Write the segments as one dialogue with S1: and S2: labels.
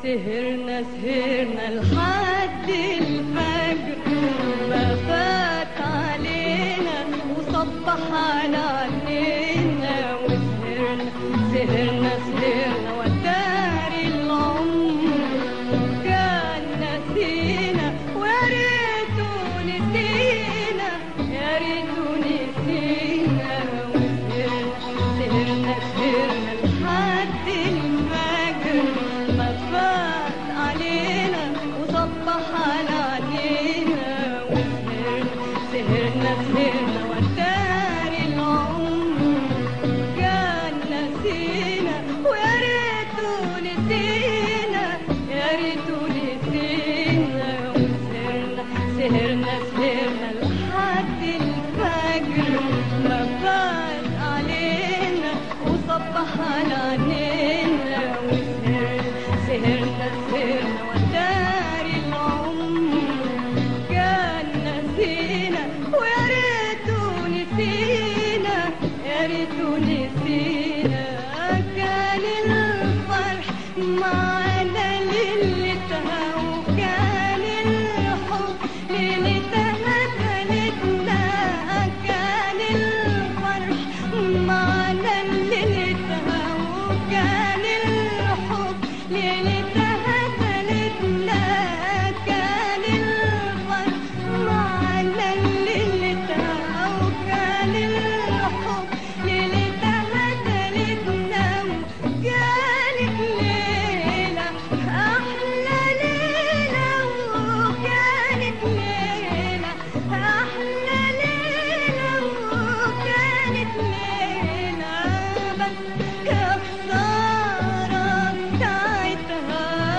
S1: سهرنا سهرنا لحد الفجر ما فات علينا وصبح على علينا وسهرنا سهرنا سهرنا ودار العمر كان نسينا ويا ريته نسينا يا ريته نسينا وسهرنا سهرنا سهرنا لحد الفجر ما فات علينا وصبح على علينا وسهرنا سهرنا سهرنا ودار العمر كان نسينا ويا ريته نسينا يا ريته نسينا وسهرنا سهرنا سهرنا لحد الفجر ما فات علينا وصبح على علينا وسهرنا سهرنا سهرنا ودار العمر كان نسينا ويا ريته نسينا يا ريته نسينا كان الفرح معنا ليلتها وكان الحب ليلتها تالتنا كان الفرح معنا ليلتها وكان الحب ليلتها تالتنا كان الفرح معنا ليلتها وكان الحب ليلتها تالتنا كانت ليلة أحلى ليلة وكانت ليلة أحلى ليلة وكانت ليلة بس يا خسارة بتاعتها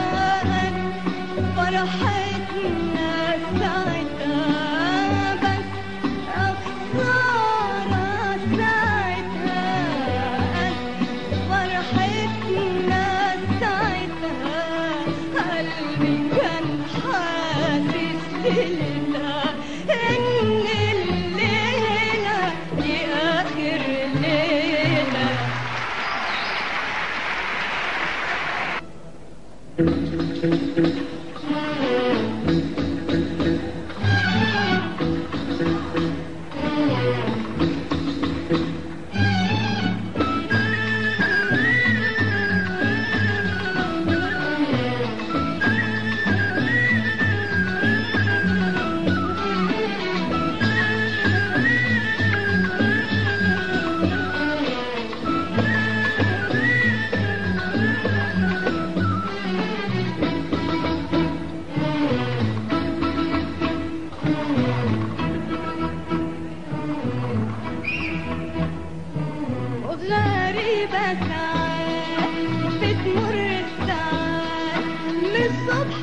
S1: فرحتنا ساعتها بس خسارة ساعتها فرحتنا ساعتها قلبي كان حاسس ليلة إن الليلة دي آخر ليلة وغريبة ساعات بتمر الساعات من الصبح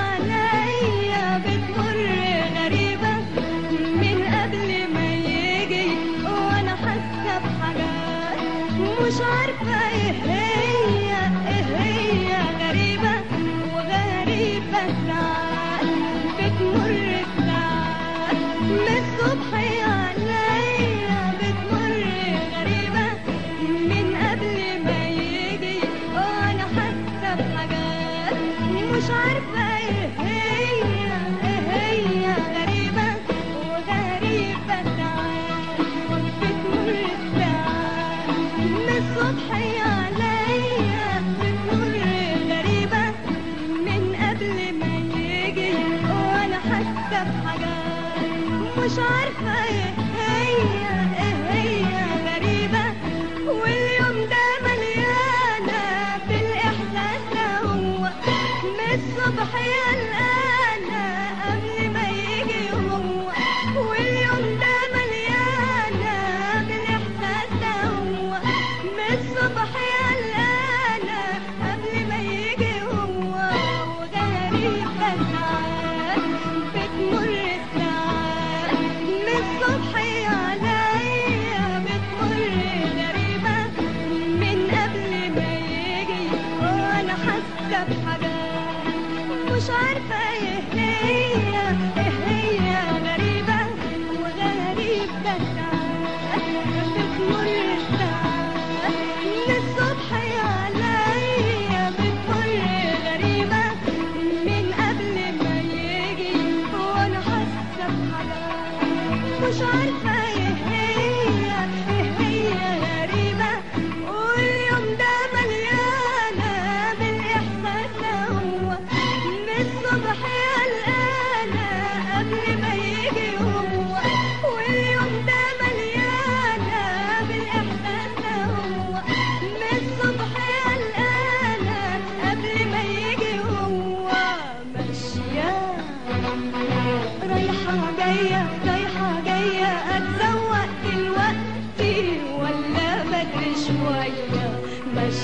S1: عليا بتمر غريبة من قبل ما يجي وانا حاسة بحاجات مش عارفة ايه هي ايه هي غريبة وغريبة ساعات بتمر الساعات من الصبح عليا بتمر غريبة من قبل ما يجي وانا حاسة بحاجات مش عارفة ايه هي ايه هي غريبة وغريبة ساعات بتمر الساعات من الصبح عليا بتمر غريبة من قبل ما يجي وانا حاسة بحاجات مش عارفة ايه هي ايه هي غريبة واليوم ده مليانة بالاحساس ده هو من الصبح قلقانة قبل ما يجي هو واليوم ده مليانة بالاحساس ده هو من الصبح قلقانة قبل ما يجي هو وغريبة ساعات بتمر الساعات من الصبح عليا بتمر غريبة من قبل ما يجي وانا حاسة بحاجات مش عارفة ايه هي ايه هي غريبة وغريبة ساعات بتمر الساعات من الصبح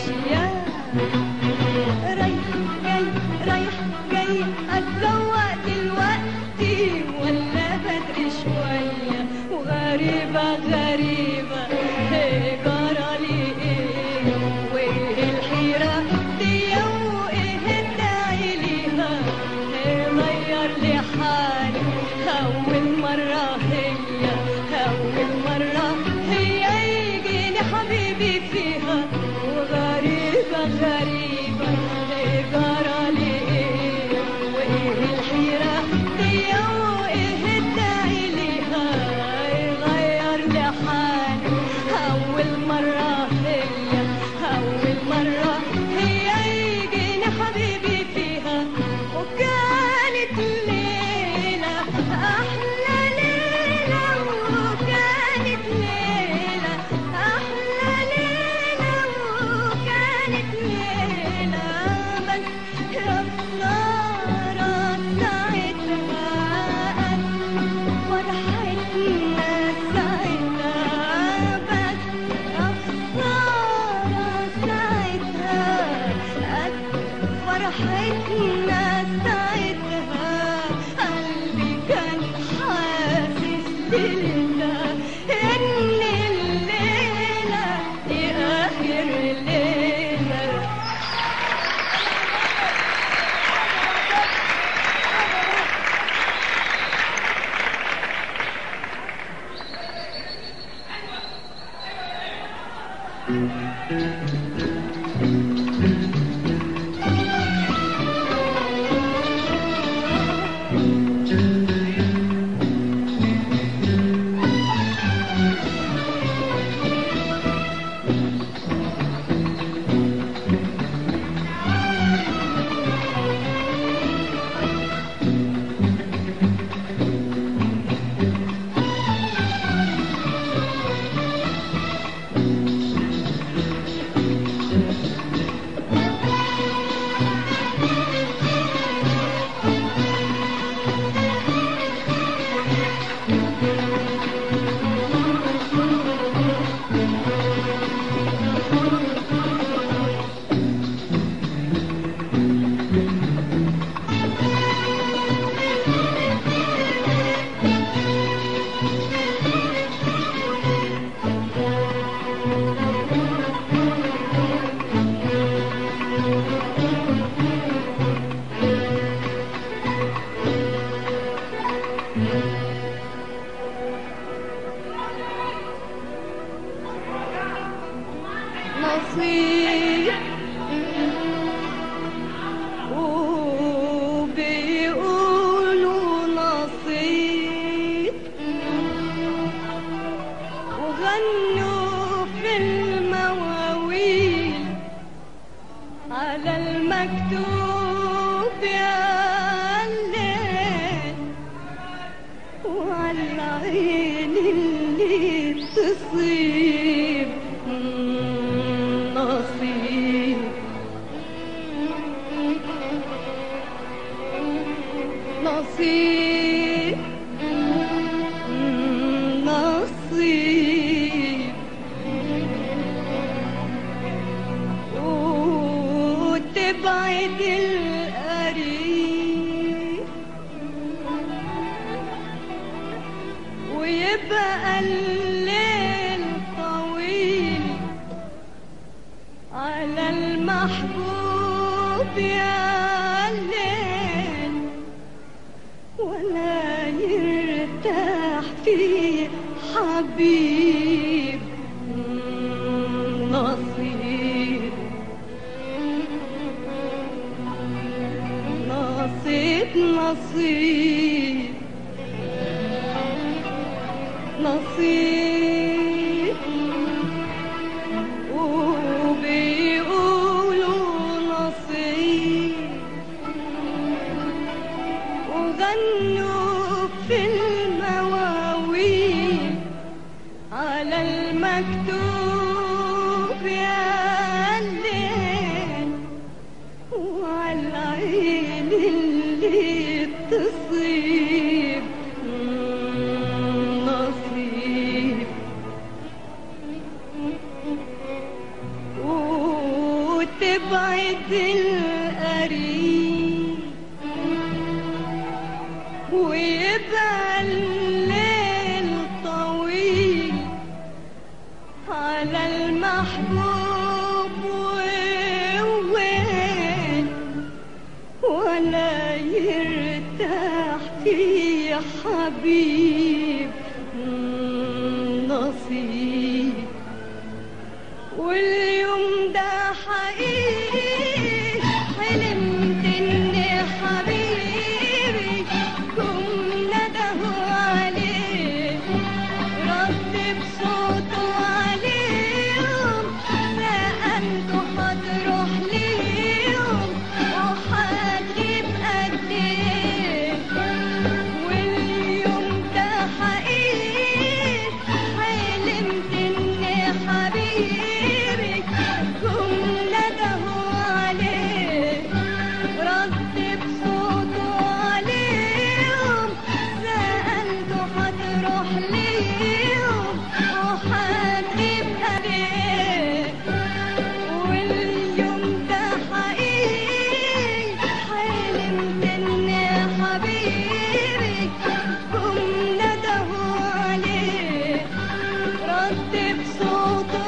S1: أشياء رايح جاي رايح جاي أتزوق دلوقتي ولا بدري شوية وغريبة غريبة إيه جرى لي إيه وإيه الحيرة دي وإيه الداعي ليها إيه غير لي حالي أول مرة هي أول مرة هي يجيني حبيبي فيها وغريبة غريبة إيه جرى لي إيه وإيه الحيرة دي وإيه الداعي ليها إيه غير لي حالي أول مرة هي أول مرة هي يجيني حبيبي فيها وكانت ليلة أحلى ليلة وكانت ليلة أحلى ليلة وكانت ليلة بس يا خسارة ساعتها فرحتنا ساعتها بس يا خسارة ساعتها فرحتنا ساعتها قلبي كان حاسس ليلة إن الليلة دي آخر ليلة نصيب وبيقولوا نصيب وغنوا في المواويل على المكتوب يا الليل وعلى العين اللي تصيب مم، نصيب نصيب مم، نصيب وتبعد القريب ويبقى الليل طويل على المحبوب يا الليل ولا يرتاح فيه حبيب مم، نصيب نصيب نصيب نصيب وبيقولوا نصيب وغنوا في المواويل على المكتوب يا الليل وعلى العين اللي تصيب مم، نصيب تبعد القريب ويبقى الليل طويل على المحبوب ووين ولا يرتاح في حبيب نصيب واليوم ده حقيقي حلمت ان حبيبي كنا ده عليه رد بصوته عليهم سألته هتروح ليهم وهتجيب قد ايه واليوم ده حقيقي حلمت ان حبيبي كنا ده عليه رد بصوته عليهم سألته هتروح ليهم وهتجيب قد ايه واليوم ده حقيقي حلمت ان حبيبي كنا ده عليه رد بصوته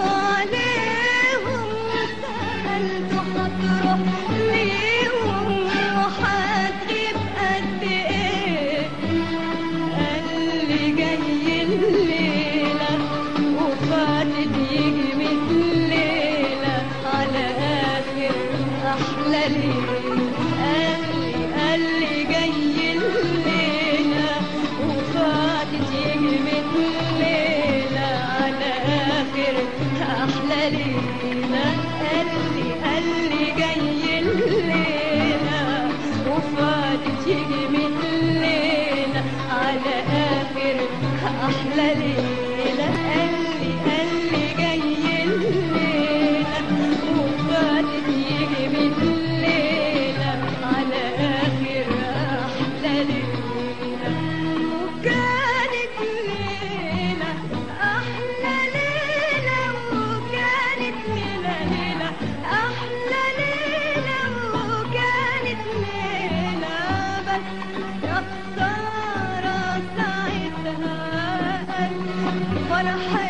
S1: عليهم سألته هتروح ليهم وهتجيب قد ايه قال لي جاي الليلة وفاتت يجي من الليلة على آخر أحلى ليل قال لي قال لي جاي الليلة وفاتت يجي من الليلة على آخر أحلى ليلة قال لي قال لي جاي الليلة وفاتت يجي من الليلة على آخر أحلى ليلة قال لي قال لي جاي الليلة وفاتت يجي من الليلة على آخر أحلى ليلة وكانت ليلة أحلى ليلة وكانت ليلة ليلة أحلى ليلة وكانت ليلة بس يا خسارة ساعتها فرح